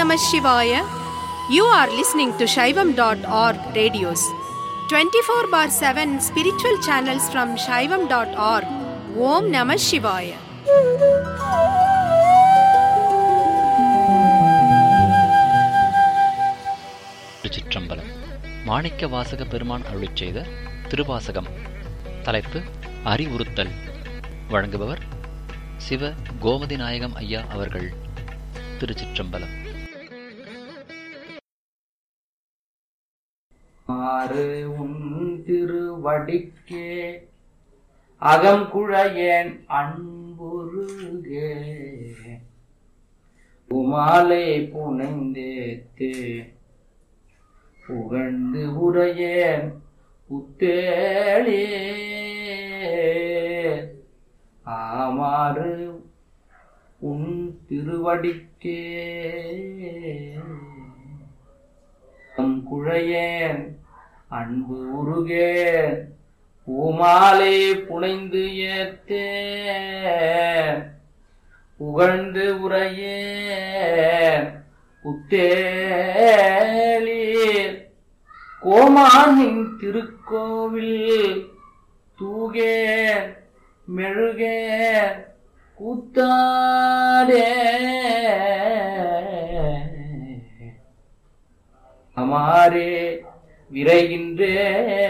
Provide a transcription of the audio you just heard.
Namah Shivaya. You are listening to Shaivam.org radios. 24 bar 7 spiritual channels from Shaivam.org. Om Namah Shivaya. திருச்சிற்றம்பலம் மாணிக்க வாசக பெருமான் அருளிச் செய்த திருவாசகம் தலைப்பு அறிவுறுத்தல் வழங்குபவர் சிவ கோமதி நாயகம் ஐயா அவர்கள் திருச்சிற்றம்பலம் ஆறு உன் திருவடிக்கே அகங்குழையேன் அன்புருகே உமாலை புனைந்தேத்தே புகழ்ந்து உரையேன் புத்தேளே ஆமாறு உன் திருவடிக்கே தம் குழையேன் அன்பு உருகேன் பூமாலை புனைந்து ஏத்தேன் புகழ்ந்து உரையேன் புத்தேளீர் கோமானின் திருக்கோவில் தூகேன் மெழுகேன் கூத்தாடே அமாரே விரைகின்றேன்